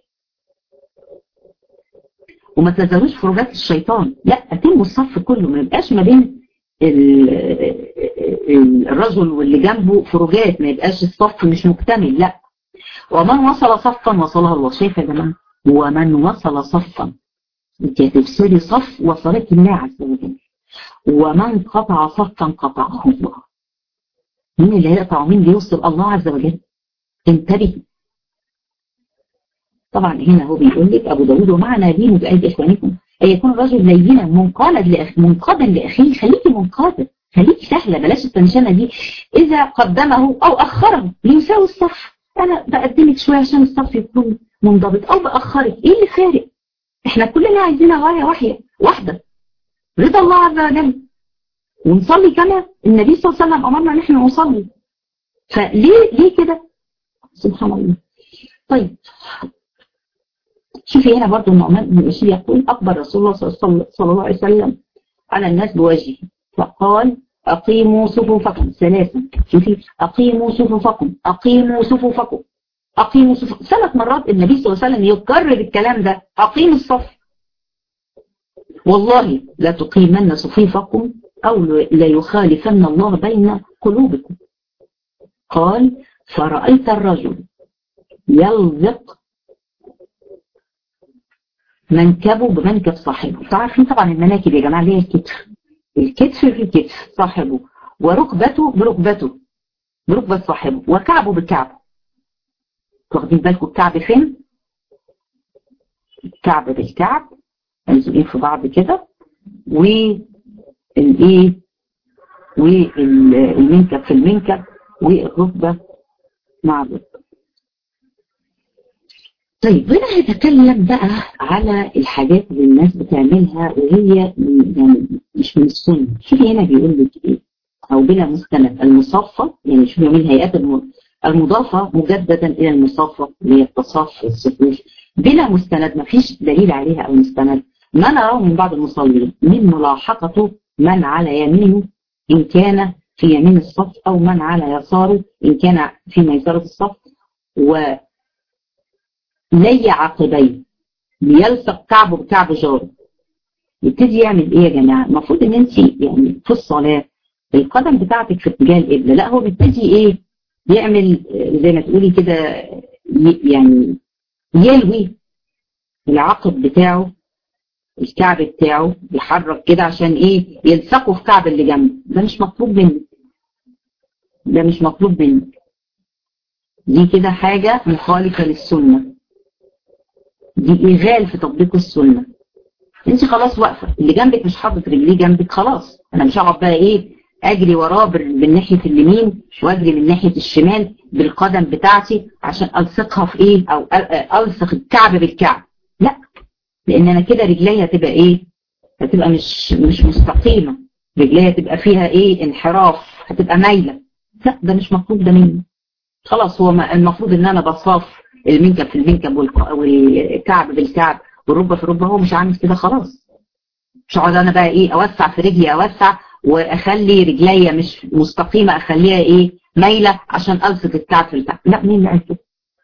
وما تزاروش فروجات الشيطان لا اتموا الصف كله ما يبقاش ما بين الرجل واللي جنبه فروجات ما يبقاش الصف مش مكتمل لا ومن وصل صفا وصلها الله شايف يا جماعه ومن وصل صفا انت هتفسري صف وصلت الله عز وجل ومن قطع صفا قطعه الله مين اللي هيقطع ومين اللي يوصل الله عز وجل انتبهي طبعا هنا هو بيقول لك ابو داود ومعنا دين بأيد اخوانكم ان يكون الرجل لينا منقاد لأخ... منقادا لاخيه خليكي منقاده خليكي سهله بلاش التنشنه دي اذا قدمه او اخره ليساوي الصف انا بقدمك شويه عشان الصف يكون منضبط او باخرك ايه اللي فارق احنا كلنا عايزين غايه واحده واحده رضا الله عز وجل ونصلي كما النبي صلى الله عليه وسلم امرنا ان احنا نصلي فليه ليه كده سبحان الله طيب شوفي هنا برضو النعمان بن بشير يقول أكبر رسول الله صلى الله عليه وسلم على الناس بوجهه فقال أقيموا صفوفكم ثلاثا شوفي أقيموا صفوفكم أقيموا صفوفكم أقيموا صفوفكم ثلاث مرات النبي صلى الله عليه وسلم يكرر الكلام ده أقيموا الصف والله لا تقيمن صفوفكم أو لا يخالفن الله بين قلوبكم قال فرأيت الرجل يلزق منكبه بمنكب صاحبه تعرفين طبعا المناكب يا جماعة اللي هي الكتف الكتف في كتف صاحبه وركبته بركبته بركبة صاحبه وكعبه بكعبه واخدين بالكم الكعب فين الكعب بالكعب ملزوقين في بعض كده والايه والمنكب في المنكب والركبة مع الركبة طيب هنا هنتكلم بقى على الحاجات اللي الناس بتعملها وهي يعني مش من السنة شوفي هنا بيقول لك ايه او بلا مستند المصفى يعني شوفي من الهيئات المضافة مجددا الى المصفى اللي هي التصف الصفوف بلا مستند ما فيش دليل عليها او مستند ما نراه من بعض المصلين من ملاحقته من على يمينه ان كان في يمين الصف او من على يساره ان كان في ميسرة الصف و لي عقبيه بيلصق كعبه بكعب جاره يبتدي يعمل ايه يا جماعه المفروض ان انت يعني في الصلاه القدم بتاعتك في اتجاه القبله لا هو بيبتدي ايه يعمل زي ما تقولي كده يعني يلوي العقب بتاعه الكعب بتاعه يحرك كده عشان ايه يلصقه في كعب اللي جنبه ده مش مطلوب منك ده مش مطلوب منك دي كده حاجة مخالفة للسنة دي إغال في تطبيق السنة انت خلاص واقفة اللي جنبك مش حاطط رجليه جنبك خلاص انا مش هقعد بقى ايه اجري وراه من ناحية اليمين واجري من ناحية الشمال بالقدم بتاعتي عشان الصقها في ايه او الصق الكعب بالكعب لا لان انا كده رجلي هتبقى ايه هتبقى مش مش مستقيمة رجلي هتبقى فيها ايه انحراف هتبقى مايلة لا ده مش مطلوب ده مني خلاص هو المفروض ان انا بصاف المنكب في المنكب والكعب بالكعب والركبه في الركبه هو مش عامل كده خلاص مش هقعد انا بقى ايه اوسع في رجلي اوسع واخلي رجليا مش مستقيمه اخليها ايه مايله عشان الصق الكعب في الكعب لا مين اللي قال كده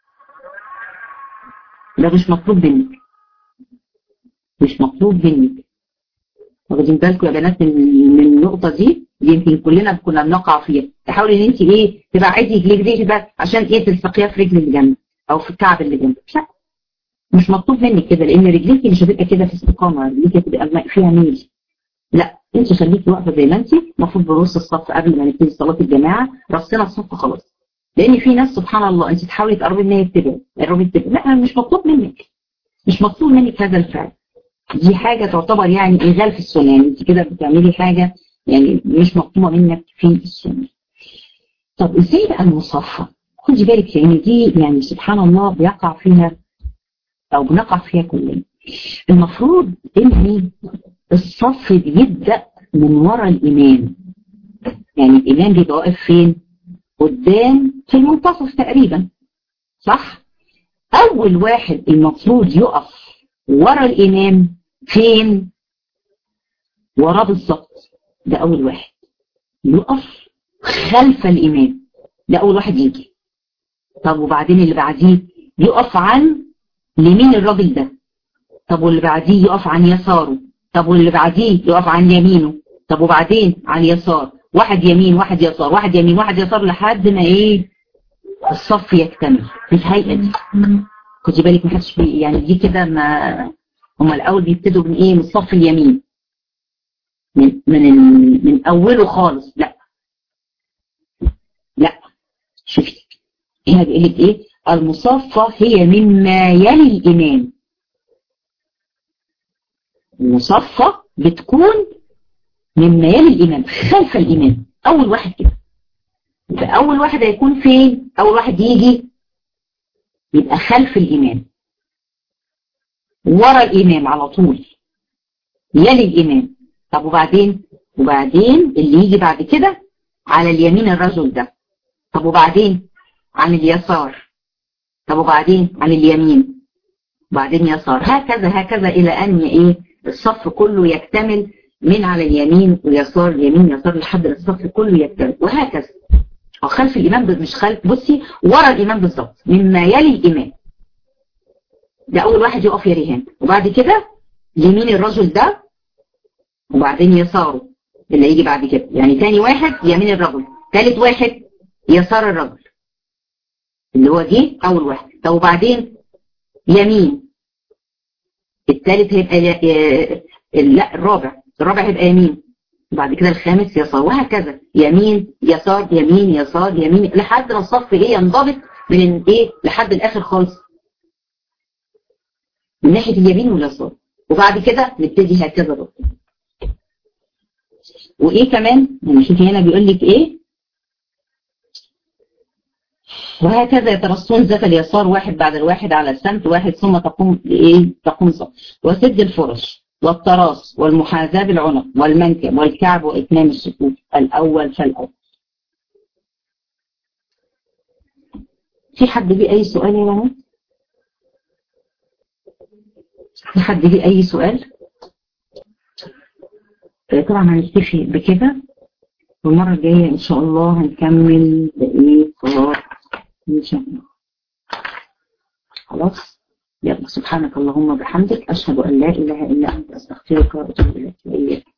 ده مش مطلوب منك مش مطلوب منك واخدين بالكم يا بنات من النقطه دي يمكن كلنا كنا بنقع فيها تحاولي ان انت ايه تبعدي رجليك دي بقى عشان ايه تلصقيها في رجل اللي جنبك او في الكعب اللي جنبك لا مش مطلوب منك كده لان رجليكي مش هتبقى كده في استقامه رجليكي هتبقى فيها ميل لا انت خليكي واقفه زي ما انت المفروض بنص الصف قبل ما نبتدي صلاه الجماعه رصينا الصف خلاص لان في ناس سبحان الله انت تحاولي تقربي ان هي تبعد تقربي تبعد لا مش مطلوب منك مش مطلوب منك هذا الفعل دي حاجه تعتبر يعني اغال في السنه يعني انت كده بتعملي حاجه يعني مش مطلوبه منك في السنه طب ازاي بقى المصافحه خدي بالك لان دي يعني سبحان الله بيقع فيها او بنقع فيها كلنا المفروض ان الصف بيبدا من ورا الامام يعني الامام بيبقى واقف فين قدام في المنتصف تقريبا صح اول واحد المفروض يقف ورا الامام فين وراه بالظبط ده اول واحد يقف خلف الامام ده اول واحد يجي طب وبعدين اللي بعديه يقف عن لمين الراجل ده طب واللي بعديه يقف عن يساره طب واللي بعديه يقف عن يمينه طب وبعدين عن يسار واحد يمين واحد يسار واحد يمين واحد يسار لحد ما ايه الصف يكتمل في الهيئه دي خدي بالك ما حدش يعني دي كده ما هم الاول بيبتدوا من ايه من الصف اليمين من من ال... من اوله خالص لا لا شوفي هنا بيقول لك ايه المصافة هي مما يلي الإمام المصافة بتكون مما يلي الإمام خلف الإمام أول واحد كده يبقى أول واحد هيكون فين أول واحد يجي يبقى خلف الإمام ورا الإمام على طول يلي الإمام طب وبعدين وبعدين اللي يجي بعد كده على اليمين الرجل ده طب وبعدين عن اليسار طب وبعدين عن اليمين وبعدين يسار هكذا هكذا إلى أن إيه الصف كله يكتمل من على اليمين ويسار يمين يسار لحد الصف كله يكتمل وهكذا وخلف الإمام مش خلف بصي ورا الإمام بالظبط مما يلي الإمام ده أول واحد يقف يا ريهان وبعد كده يمين الرجل ده وبعدين يساره اللي يجي بعد كده يعني تاني واحد يمين الرجل ثالث واحد يسار الرجل اللي هو دي اول واحد طب وبعدين يمين الثالث هيبقى لا الرابع الرابع هيبقى يمين وبعد كده الخامس يسار وهكذا يمين يسار يمين يسار يمين لحد ما الصف ايه ينضبط من ايه لحد الاخر خالص من ناحيه اليمين واليسار وبعد كده نبتدي هكذا بقى وايه كمان يعني شوفي هنا بيقول لك ايه وهكذا يترصون ذات اليسار واحد بعد الواحد على السمت واحد ثم تقوم ايه تقوم صف وسد الفرش والتراص والمحاذاة بالعنق والمنكب والكعب وإتمام الصفوف الأول فالأول في حد ليه أي سؤال يا بنات؟ في حد ليه أي سؤال؟ طبعا هنكتفي بكده والمرة الجاية إن شاء الله هنكمل بقية صلاة إن شاء الله خلاص يلا سبحانك اللهم وبحمدك أشهد أن لا إله إلا أنت أستغفرك وأتوب إليك